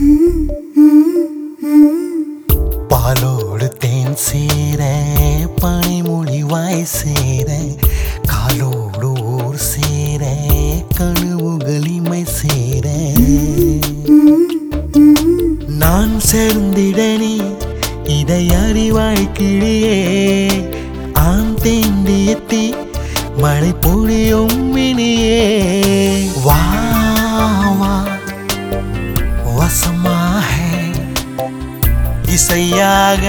பாலோடு தேன் சேர பனிமொழிவாய் சேர காலோடு ஊர் சேர கனவுகள் இமை சேர நான் சேர்ந்திட நீ இதை அறிவாய் கிளியே ஆண் தேண்டியத்தி மழை பொழியும் மினியே வா வா வசமாக இசையாக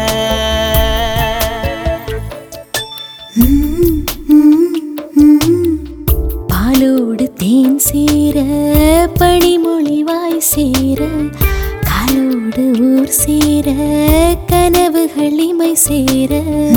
பாலோடு தேன் சேர பனிமொழிவாய் சேர காலோடு ஊர் சேர கனவுகள் இமை சேர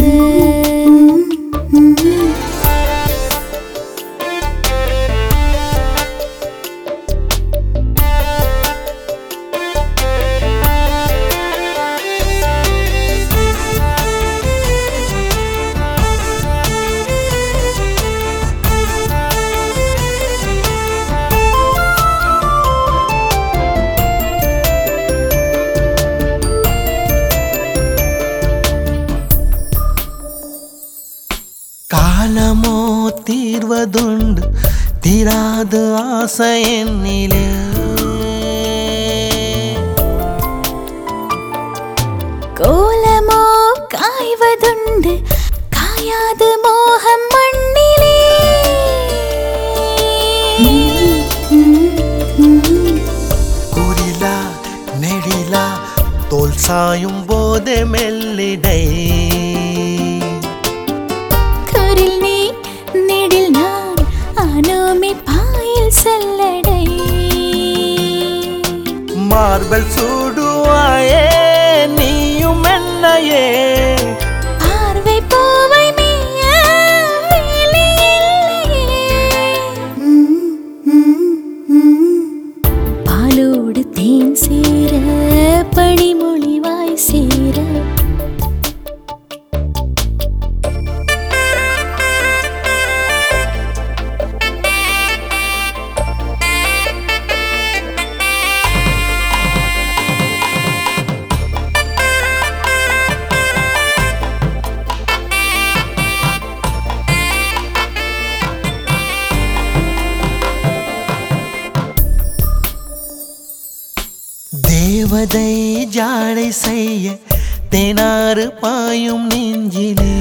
காலமோ தீர்வதுண்டு தீராது ஆசை என்னிலே கோலமோ காய்வதுண்டு காயாது மோகம் மண்ணிலே குரிலா நெடிலா தோல் சாயும் போது மெல்லிடை கரில் நீ நெடில் நான் ஆனோமே பாயில் செல்லடை மார்பல் சூடுவாயே நீயும் என்னையே பார்வை பூவை மேய வேலை இல்லையே. பாலோடு தேன் சேர பனிமொழிவாய் சேர தேவதை ஜாடை செய்ய தேனாறு பாயும் நெஞ்சிலே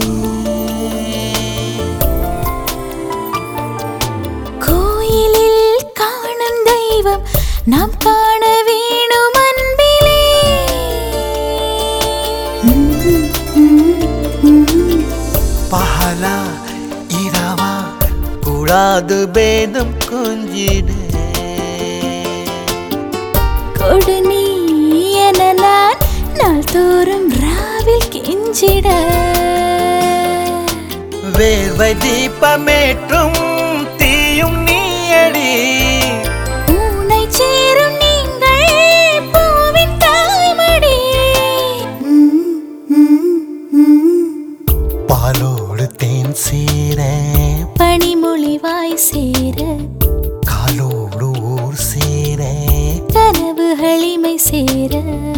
கோயிலில் காணும் தெய்வம் நாம் காண வேணும் அன்பிலே பகலா இரவா கூடாது பேதம் கொஞ்சிட கொடு நீ என நான் நாள்தோறும் ராவில் கெஞ்சிட வேர்வை தீபமேற்றும் தீயும் நீயடி உன்னை சேரும் நீங்கள் பூவின் தாய்மடி பாலோடு தேன் சேர பனிமொழிவாய் சேர காலோடு ஊர் சேர கனவுகளிமை சேர